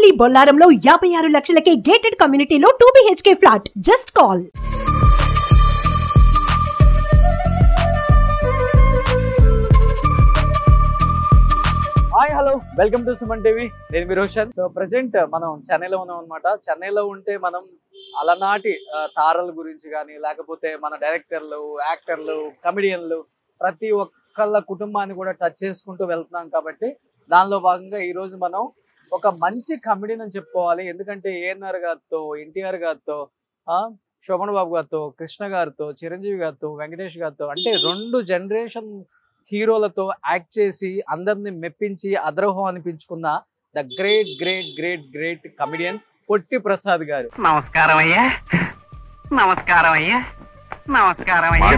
Only బొల్లారంలో యాభై ఆరు లక్షలకే గేటెడ్ కమ్యూనిటీలో two BHK flat just call hi hello welcome to Suman TV నేను మీ రోషన్ సో ప్రజెంట్ మనం చెన్నైలో ఉన్నాం అనమాట చెన్నైలో ఉంటే మనం అలనాటి ఆ, తారల గురించి కానీ లేకపోతే మన డైరెక్టర్లు యాక్టర్లు కమెడియన్లు ప్రతి ఒక్కళ్ళ కుటుంబాన్ని కూడా టచ్ చేసుకుంటూ వెళ్తున్నాం కాబట్టి దానిలో భాగంగా ఈ రోజు మనం ఒక మంచి కమెడియన్ అని చెప్పుకోవాలి ఎందుకంటే ఏఎన్ఆర్ గారితో ఎన్టీఆర్ గారితో ఆ, శోభన్ బాబు గారితో కృష్ణ గారితో చిరంజీవి గారితో వెంకటేష్ గారితో అంటే రెండు జనరేషన్ హీరోలతో యాక్ట్ చేసి అందరిని మెప్పించి అద్రోహం అనిపించుకున్న the great great great great comedian Potti Prasad garu నమస్కారం అయ్యా నమస్కారం అయ్యా నమస్కారం అయ్యా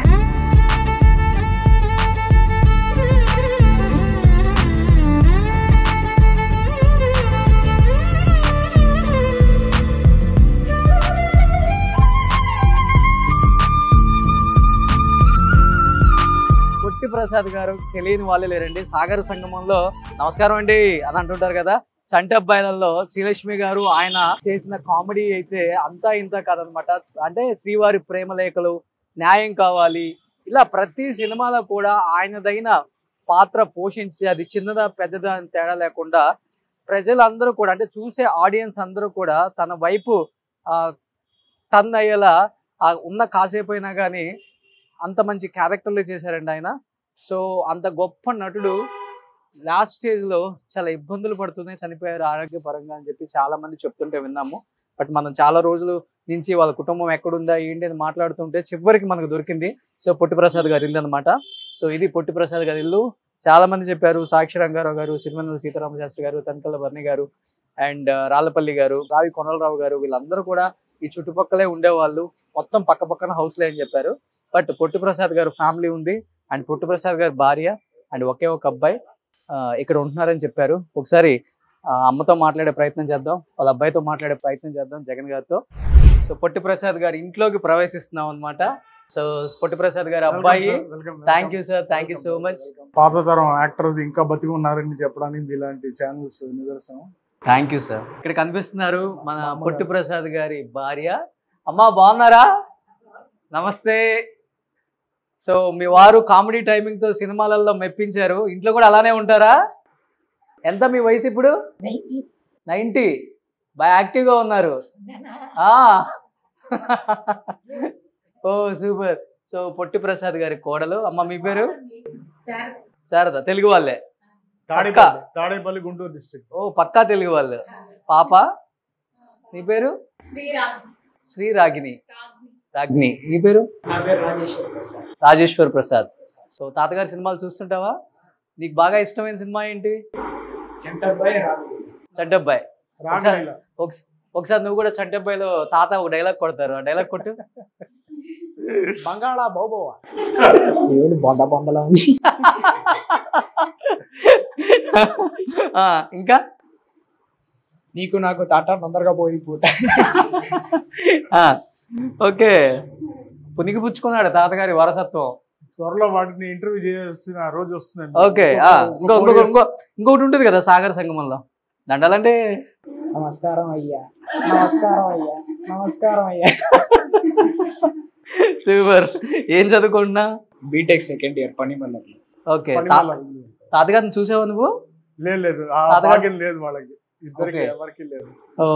పొట్టి ప్రసాద్ గారు తెలియని వాళ్ళే లేరండి సాగర సంగమంలో నమస్కారం అండి అని అంటుంటారు కదా చంటి అబ్బాయిలలో శ్రీలక్ష్మి గారు ఆయన చేసిన కామెడీ అయితే అంతా ఇంత కాదనమాట అంటే శ్రీవారి ప్రేమలేఖలు న్యాయం కావాలి ఇలా ప్రతి సినిమాలో కూడా ఆయనదైన పాత్ర పోషించి అది చిన్నదా పెద్దదా అని తేడా లేకుండా ప్రజలందరూ కూడా అంటే చూసే ఆడియన్స్ అందరూ కూడా తన వైపు టర్న్ అయ్యేలా ఆ ఉన్న కాసేపు అయినా కానీ అంత మంచి క్యారెక్టర్లు చేశారండి ఆయన సో అంత గొప్ప నటుడు లాస్ట్ స్టేజ్ లో చాలా ఇబ్బందులు పడుతూనే చనిపోయారు ఆరోగ్యపరంగా అని చెప్పి చాలా మంది చెప్తుంటే విన్నాము బట్ మనం చాలా రోజులు నుంచి వాళ్ళ కుటుంబం ఎక్కడుందా ఏంటి అని మాట్లాడుతుంటే చివరికి మనకు దొరికింది సో పొట్టి ప్రసాద్ గారి ఇల్లు అనమాట సో ఇది పొట్టి ప్రసాద్ గారి ఇల్లు చాలా మంది చెప్పారు సాక్షి రంగారావు గారు సిరివెన్నెల సీతారామ శాస్త్రి గారు తనకల్ల బర్ణి గారు అండ్ రాళ్ళపల్లి గారు రావి కొనలరావు గారు వీళ్ళందరూ కూడా ఈ చుట్టుపక్కలే ఉండేవాళ్ళు మొత్తం పక్క పక్కన హౌస్లే అని చెప్పారు but Potti Prasad garu family ఉంది అండ్ పొట్టి ప్రసాద్ గారి భార్య అండ్ ఒకే ఒక అబ్బాయి ఆ, ఇక్కడ ఉంటున్నారని చెప్పారు ఒకసారి ఆ, అమ్మతో మాట్లాడే ప్రయత్నం చేద్దాం వాళ్ళ అబ్బాయితో మాట్లాడే ప్రయత్నం చేద్దాం జగన్ గారితో సో పొట్టి ప్రసాద్ గారి ఇంట్లోకి ప్రవేశిస్తున్నాం అన్నమాట సో పొట్టి ప్రసాద్ గారి అబ్బాయి thank you sir thank you so much పాత తరం యాక్టర్స్ ఇంకా బతికి ఉన్నారని చెప్పడానికి ఇలాంటి ఛానల్స్ నిదర్శనం థ్యాంక్ యూ సార్ ఇక్కడ కనిపిస్తున్నారు మన పొట్టి ప్రసాద్ గారి భార్య అమ్మా బాగున్నారా నమస్తే సో మీ వారు కామెడీ టైమింగ్ తో సినిమాలలో మెప్పించారు ఇంట్లో కూడా అలానే ఉంటారా ఎంత మీ వయసు ఇప్పుడు నైంటీ బాగా యాక్టివ్గా ఉన్నారు ఆ. Oh super so Potti Prasad గారి కోడలు అమ్మ మీ పేరు శారద తెలుగు వాళ్ళే తాడేపల్లి తాడేపల్లి గుంటూరు డిస్ట్రిక్ట్ ఓ పక్కా తెలుగు వాళ్ళు పాప నీ పేరు శ్రీ రాగిని రాగిని నీ పేరు నా పేరు రాజేశ్వర్ ప్రసాద్ రాజేశ్వర్ ప్రసాద్ సో తాతగారి సినిమాలు చూస్తుంటావా నీకు బాగా ఇష్టమైన సినిమా ఏంటి చెంటబ్బాయి రాదు చడ్డబ్బాయి రాగలీల ఒకస- ఒకసారి నువ్వు కూడా చడ్డబ్బాయిలో తాత ఒక డైలాగ్ కొడతారు ఆ డైలాగ్ కొట్టు బంగాళా బోబోవా ఏది బొంద బొందలా ఉంది ఆ, ఇంకా నీకు నాకు తాట తొందరగా పోయి పూట ఆ, ఓకే పునికి పుచ్చుకున్నాడు తాతగారి వారసత్వం త్వరలో వాటిని ఇంటర్వ్యూ చేయాల్సిన రోజు వస్తుందండి ఓకే ఆ, ఇంకో ఇంకో ఇంకో ఇంకొకటి ఉంటుంది కదా సాగర సంగమంలో దండాలంటే నమస్కారం అయ్యా నమస్కారం అయ్యా నమస్కారం అయ్యా సూపర్ ఏం చదువుకుంటున్నా బీటెక్ సెకండ్ ఇయర్ పని మళ్ళీ ఓకే పని తా- వాళ్ళ ఉంది. తాతగారిని చూసావా నువ్వు లేదు లేదు ఆ తాతగారు- భాగ్యం లేదు వాళ్ళకి ఇద్దరికి ఓకే. ఎవరికి లేదు ఓ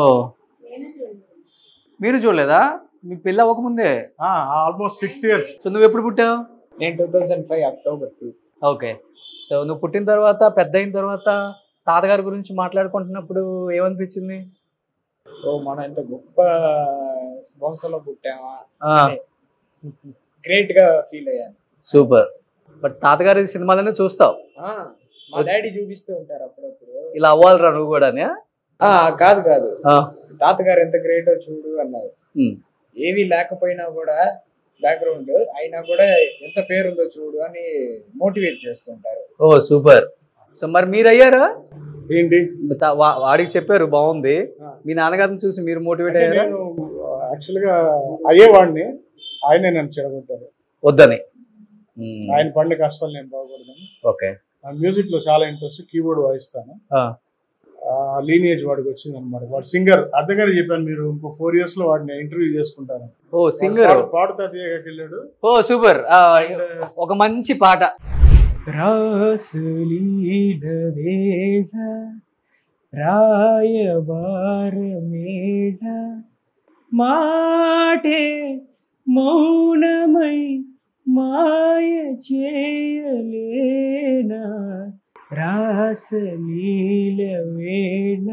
మీరు చూడలేదా మీ పిల్ల అవ్వకముందే ఆల్మోస్ట్ సిక్స్ ఇయర్స్ సో నువ్వు ఎప్పుడు పుట్టావు నేను two thousand five October two okay so నువ్వు పుట్టిన తర్వాత పెద్ద అయిన తర్వాత తాతగారి గురించి మాట్లాడుకుంటున్నప్పుడు ఏమనిపించింది ఓ మనం ఎంత గొప్ప వంశంలో పుట్టామా ఆ, గ్రేట్ గా ఫీల్ అయ్యాను సూపర్ బట్ తాతగారి సినిమాలనే చూస్తావు ఆ, మా డాడీ చూపిస్తూ ఉంటారు అప్పుడప్పుడు ఇలా అవ్వాలిరా నువ్వు కూడానే ఆ కాదు కాదు ఆ, తాతగారు ఎంత గ్రేటో చూడు అన్నారు ఉమ్. ఏమీ లేకపోయినా కూడా బ్యాక్గ్రౌండ్ అయినా కూడా ఎంత పేరుందో చూడు అని మోటివేట్ చేస్తుంటారు ఓ సూపర్ సో మరి మీరు అయ్యారా ఏంటి తా- వా- వాడికి చెప్పారు బాగుంది ఆ. మీ నాన్నగారిని చూసి మీరు మోటివేట్ అంటే అయ్యారా నేను యాక్చువల్ గా అయ్యేవాడిని ఆయనే నన్ను చెడగొట్టారు వద్దని ఉమ్, ఆయన పడిన కష్టాలు నేను బాగుపడదాను ఓకే మ్యూజిక్ లో చాలా ఇంట్రెస్ట్ కీబోర్డ్ వాయిస్తాను ఆ, ఆ, లీనియేజ్ వాడికి వచ్చింది అనమాట వాడు సింగర్ అర్థంగానే చెప్పాను మీరు ఇంకో ఫోర్ ఇయర్స్ లో వాడిని ఇంటర్వ్యూ చేసుకుంటాను ఓ సింగర్ వాడు పాడుతా తీయగాకి వెళ్ళాడు ఓ సూపర్ ఒక మంచి పాట రాసలీల వేళ రాయబార మేళ మాటే మౌనమై మాయ చేయలేనా రాసలీల వేళ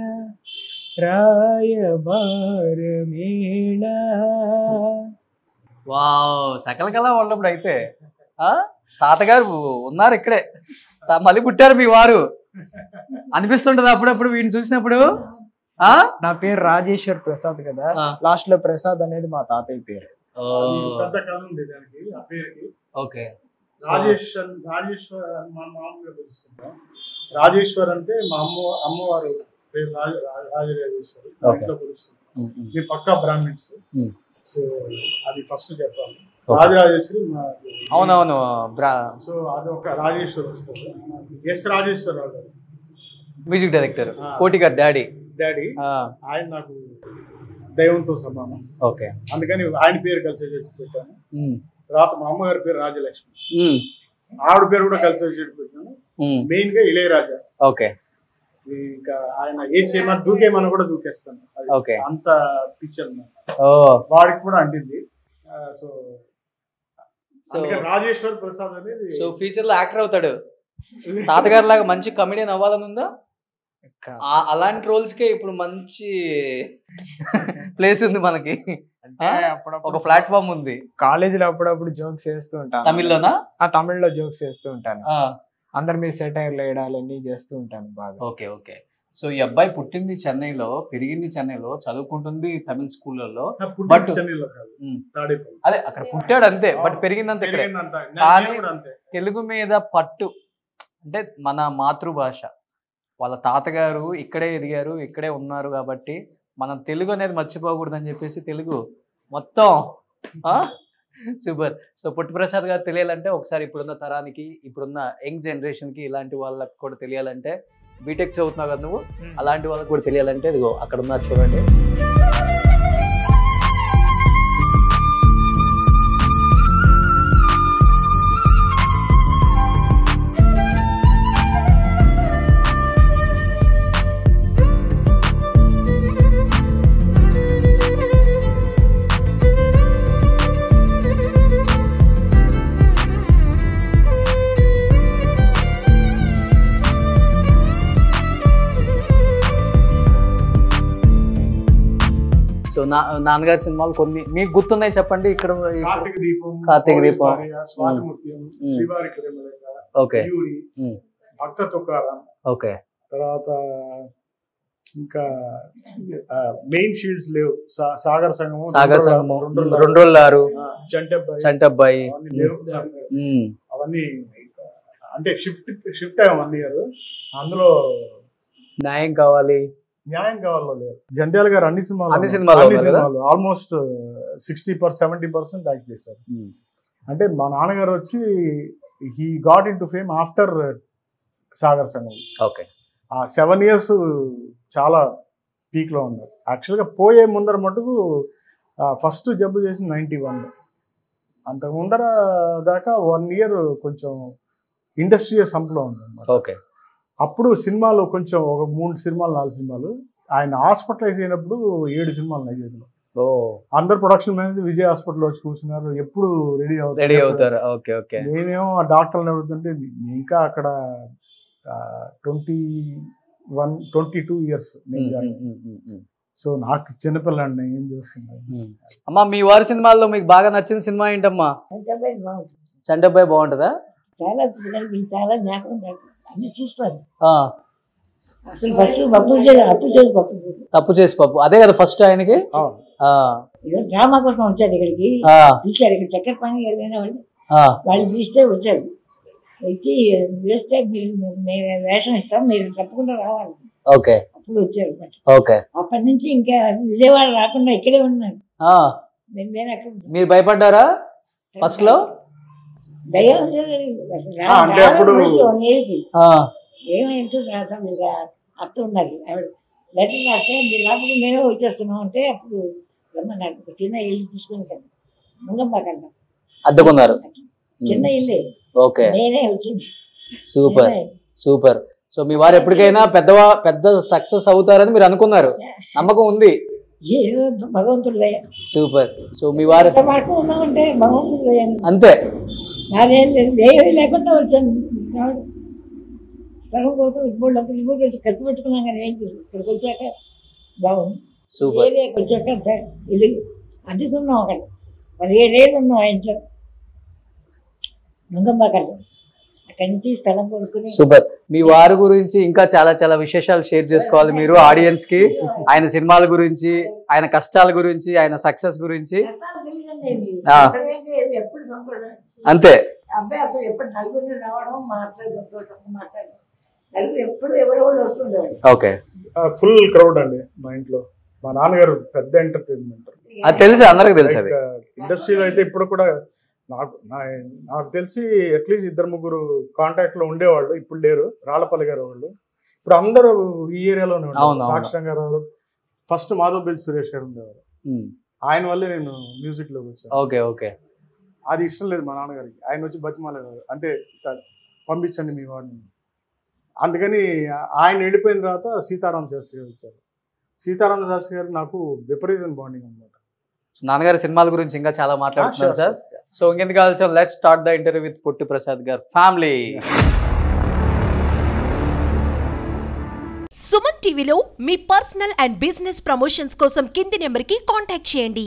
రాయబార మేళ వావ్ సకల కళ ఉన్నప్పుడు అయితే ఆ తాతగారు ఉన్నారు ఇక్కడే తా- మళ్ళీ పుట్టారు మీ వారు అనిపిస్తుంటది అప్పుడప్పుడు వీడిని చూసినప్పుడు ఆ నా పేరు రాజేశ్వర్ ప్రసాద్ కదా ఆ. లాస్ట్ లో ప్రసాద్ అనేది మా తాతయ్య పేరు ఓ, పెద్ద కథ ఉంది దానికి ఆ పేరుకి ఓకే రాజేష్ అని రాజేశ్వర్ అని మా మామూలుగా పిలుస్తుంటాం రాజేశ్వర్ అంటే మా అమ్మ అమ్మవారు పేరు రాజ రా- రాజరాజేశ్వరి మా Okay. ఇంట్లో పిలుస్తుంది ఉమ్, ఉమ్. ఇది పక్కా బ్రాహ్మిన్స్ Hmm. సో అది ఫస్ట్ చెప్పాలి రాజరాజేశ్వరి మా అవునవును బ్రా సో అది ఒక రాజేశ్వర్ వస్తుంది ఎస్ రాజేశ్వరరావు గారు మ్యూజిక్ డైరెక్టర్ ఆ. కోటి గారు డాడీ డాడీ ఆ, ఆయన నాకు దైవంతో సమానం ఓకే అందుకని ఆయన పేరు కలిసి పెట్టాను ఉమ్, తర్వాత మా అమ్మగారి పేరు రాజలక్ష్మి ఉమ్, ఆవిడ పేరు కూడా కలిసి పెట్టాను ఉమ్, మెయిన్ గా ఇళయరాజా ఓకే ఇంకా ఆయన ఏం చేయమని దూకేమని కూడా దూకేస్తాను అది ఓకే. అంత పిక్చర్ ఓ వాడికి కూడా అంటింది సో సో అందుకని రాజేశ్వర్ ప్రసాద్ అనేది సో ఫ్యూచర్ లో యాక్టర్ అవుతాడు తాతగారు లాగా మంచి కమెడియన్ అవ్వాలని ఉందా ఆ- అలాంటి రోల్స్ కే ఇప్పుడు మంచి ప్లేస్ ఉంది మనకి ఆ? ఒక ప్లాట్ఫామ్ ఉంది కాలేజీలో అప్పుడప్పుడు జోక్స్ చేస్తూ ఉంటాను తమిళ్లోనా ఆ తమిళ్లో జోక్స్ చేస్తూ ఉంటాను ఆ, అందరి మీద సెటైర్లు వేయడాలు అన్ని చేస్తూ ఉంటాను బాగా ఓకే ఓకే సో ఈ అబ్బాయి పుట్టింది చెన్నైలో పెరిగింది చెన్నైలో చదువుకుంటుంది తమిళ స్కూళ్ళలో పుట్టిన But- చెన్నైలో కాదు ఉమ్. తాడేపల్లి అదే అక్కడ పుట్టాడు అంతే బట్ పెరిగిందంత ఇక్కడే పెరిగిందంత. నేను కానీ- కూడా అంతే తెలుగు మీద పట్టు అంటే మన మాతృభాష వాళ్ళ తాతగారు ఇక్కడే ఎదిగారు ఇక్కడే ఉన్నారు కాబట్టి మనం తెలుగు అనేది మర్చిపోకూడదని చెప్పేసి తెలుగు మొత్తం సూపర్ సో పుట్టి ప్రసాద్ గారు తెలియాలంటే ఒకసారి ఇప్పుడున్న తరానికి ఇప్పుడున్న యంగ్ జనరేషన్కి ఇలాంటి వాళ్ళకి కూడా తెలియాలంటే బీటెక్ చదువుతున్నావు కదా నువ్వు అలాంటి వాళ్ళకి కూడా తెలియాలంటే ఇదిగో అక్కడ ఉన్నారు చూడండి సో నా నాన్నగారి సినిమాలు కొన్ని మీకు గుర్తున్నాయి చెప్పండి ఇక్కడ కార్తీక దీపం కార్తీక పోలీస్ దీపం. భార్య, స్వాతిముత్యం ఉమ్. శ్రీవారి ప్రేమలేఖ ఓకే మయూరి ఉమ్. భక్త తుకారం ఓకే తర్వాత ఇంకా మెయిన్ షీల్డ్స్ లేవు సా- సాగర్ సంగమం సాగర్ రెండు సంగమం రోజుల- ఉమ్, రెండు రోజులు ఆరు ఆ, చంటబ్బాయి చంటబ్బాయి అవన్నీ లేవు ఉమ్, అవన్నీ అంటే షిఫ్ట్ షిఫ్ట్ అయ్యాం వన్ ఇయర్ అందులో న్యాయం కావాలి న్యాయం కావాలో లేదు జంధ్యాల గారు అన్ని సినిమాలు అన్ని సినిమాల్లో అన్ని ఉన్నారు కదా? సినిమాలు almost sixty per seventy percent act చేశారు ఉమ్, అంటే మా నాన్నగారు వచ్చి he got in to fame after Sagar Sangam okay ఆ సెవెన్ ఇయర్స్ చాలా పీక్ లో ఉన్నారు యాక్చువల్గా పోయే ముందర మటుకు ఫస్ట్ జబ్బు చేసి నైంటీ వన్ అంతకు ముందర దాకా వన్ ఇయర్ కొంచెం ఇండస్ట్రియల్ సంప్లో ఉంది ఓకే అప్పుడు సినిమాలు కొంచెం ఒక మూడు సినిమాలు నాలుగు సినిమాలు ఆయన హాస్పిటలైజ్ అయినప్పుడు ఏడు సినిమాలు నైజేరియాలో ఓ అందరు ప్రొడక్షన్ మేనేజర్ విజయ్ హాస్పిటల్ వచ్చి కూర్చున్నారు ఎప్పుడు రెడీ అవుతారు రెడీ అవుతారు ఓకే ఓకే నేనేమో ఆ డాక్టర్ని అడుగుతుంటే ఇంకా అక్కడ twenty one twenty two years ఉమ్, ఉమ్, ఉమ్, ఉమ్, ఉమ్, సో నాకు చిన్నపిల్లండి ఏం చేస్తున్నాను ఉమ్. అమ్మా మీ వారి సినిమాల్లో మీకు బాగా నచ్చిన సినిమా ఏంటమ్మా చంద్రబాబు బాగుంది చంటబ్బాయి బాగుంటుందా చాలా పిల్లలకి చాలా జ్ఞాపకం నాకు. అన్ని చూస్తారు ఆ, అసలు ఫస్ట్ పప్పు చేయాలి అప్పు చేసి పప్పు చేయాలి తప్పు చేసి పప్పు అదే కదా ఫస్ట్ ఆయనకి ఆ, ఇదో డ్రామా కోసం వచ్చారు ఇక్కడికి ఆ, తీశారు ఇక్కడ చక్కెర పని ఏదైనా వాళ్ళు ఆ, వాళ్ళు తీస్తే వచ్చారు వచ్చి వేస్తే మీరు మేము వేషం ఇస్తాం మీరు తప్పకుండా రావాలి ఓకే అప్పుడు వచ్చారు అన్నమాట. ఓకే అప్పటి నుంచి ఇంకా విజయవాడ రాకుండా ఇక్కడే ఉన్నాను ఆ, నేను నేను అక్కడ మీరు భయపడ్డారా ఫస్ట్ లో దయ్యం వచ్చేది అసలు రా- ఆ, అంటే రావడం అప్పుడు- మనిషి వన్ ఇయర్కి ఆ, ఏమైందో రాదా మీరు అత్త ఉండాలి ఆవిడ లెటర్ రాస్తే మీరు రాకపోతే మేమే వచ్చేస్తున్నాం అంటే అప్పుడు రమ్మన్నారు ఒక చిన్న ఇల్లు తీసుకుని కదా ముంగమ్మ అద్దెకున్నారు చిన్న ఇల్లే ఓకే నేనే వచ్చింది సూపర్ నేనే. సూపర్ సో మీ వారు ఎప్పటికైనా పెద్దవా పెద్ద సక్సెస్ అవుతారని మీరు అనుకున్నారు నమ్మకం ఉంది ఏదో భగవంతుడు దయ సూపర్ సో మీ వారు ఎంత వరకు ఉన్నామంటే భగవంతుడు దయ అంతే నాదేం లేదు ఏమీ లేకుండా వచ్చాను కాబట్టి సగం కోసం ఇప్పుడు డబ్బులు ఇప్పుడు వచ్చి ఖర్చు పెట్టుకున్నాం కానీ ఏం చేసి ఇక్కడికి వచ్చాక బాగుంది సూపర్ ఏరియాకి వచ్చాక స- ఇల్లు అద్దెకున్నాం అక్కడ పదిహేడేళ్ళు ఉన్నాం ఆ ఇంట్లో నుంగంబాకల్లో అక్కడి నుంచి స్థలం కొనుక్కుని సూపర్ మీ వారి గురించి ఇంకా చాలా చాలా విశేషాలు షేర్ చేసుకోవాలి మీరు ఆడియన్స్ కి ఆయన సినిమాల గురించి ఆయన కష్టాల గురించి ఆయన సక్సెస్ గురించి కష్టాలు తెలియదండి. ఆ. ఎక్కడైతే ఎప్పుడు సంపాదన అంతే అబ్బాయి అబ్బాయి ఎప్పుడు నలుగురిని రావడం మాట్లాడడం మాట్లాడడం నలుగురు ఎప్పుడు ఎవరెవరు వస్తుండేవాడు ఓకే ఫుల్ క్రౌడ్ అండి మా ఇంట్లో మా నాన్నగారు పెద్ద ఎంటర్టైన్మెంట్ అది తెలుసు అందరికి తెలుసు అది ఇండస్ట్రీలో అయితే ఇప్పుడు కూడా నాకు నా- నాకు తెలిసి అట్లీస్ట్ ఇద్దరు ముగ్గురు కాంటాక్ట్ లో ఉండేవాళ్ళు ఇప్పుడు లేరు రాళ్ళపల్లి గారు వాళ్ళు ఇప్పుడు అందరూ ఈ ఏరియాలోనే అవును, ఉన్నారు అవును. సాక్షి గారు ఫస్ట్ మాధవ్ బిల్ సురేష్ గారు ఉండేవారు ఉమ్, ఆయన వల్లే నేను మ్యూజిక్ లోకి వచ్చాను ఓకే ఓకే అది ఇష్టం లేదు మా నాన్నగారికి ఆయన వచ్చి బతిమాలేదు అంటే ఇట్లా పంపించండి మీ వాడిని అందుకని ఆయన వెళ్ళిపోయిన తర్వాత సీతారామ శాస్త్రి గారు వచ్చారు సీతారామ శాస్త్రి గారు నాకు విపరీతం బాండింగ్ అనమాట సో నాన్నగారి సినిమాల గురించి ఇంకా చాలా మాట్లాడుతున్నాను సార్ సో ఇంకెందుకు కావాల్సిన let start the interview with Potti Prasad garu family Suman టీవీలో మీ పర్సనల్ అండ్ బిజినెస్ ప్రమోషన్స్ కోసం కింది నెంబర్కి కాంటాక్ట్ చేయండి